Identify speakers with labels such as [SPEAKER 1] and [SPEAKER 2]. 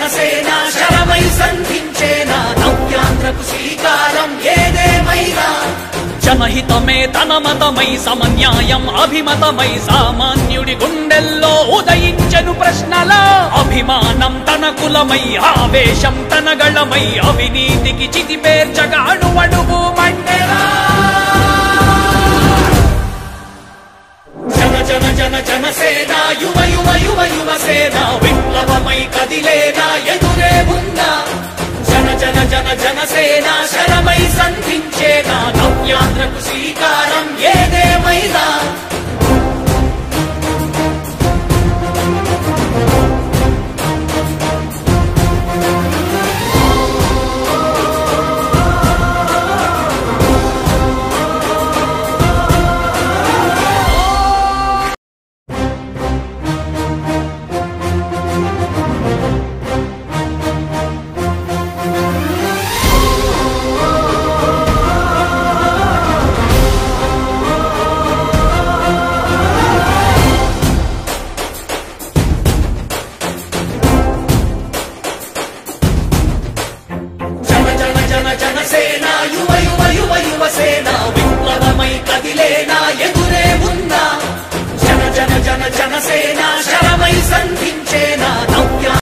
[SPEAKER 1] జనసేన శరమై సంధించేనా నవ్యాంధ్రకు శ్రీకారం ఏదేమైనా
[SPEAKER 2] జనహితమే తన మతమై సమన్యాయం అభిమతమై సామాన్యుడి గుండెల్లో ఉదయించెను ప్రశ్నల అభిమానం తన కులమై ఆవేశం తన గళమై అవినీతికి చితి పేర్చగా అణువడుగు మండెరా
[SPEAKER 1] జన జన జన జనసేన యువ యువ యువ యువసేన విప్లవమై కదిలేనా ఎదురే ఉందా జన జన జన జనసేన శరమై సంధించేనా నవ్యాంధ్రకు శ్రీ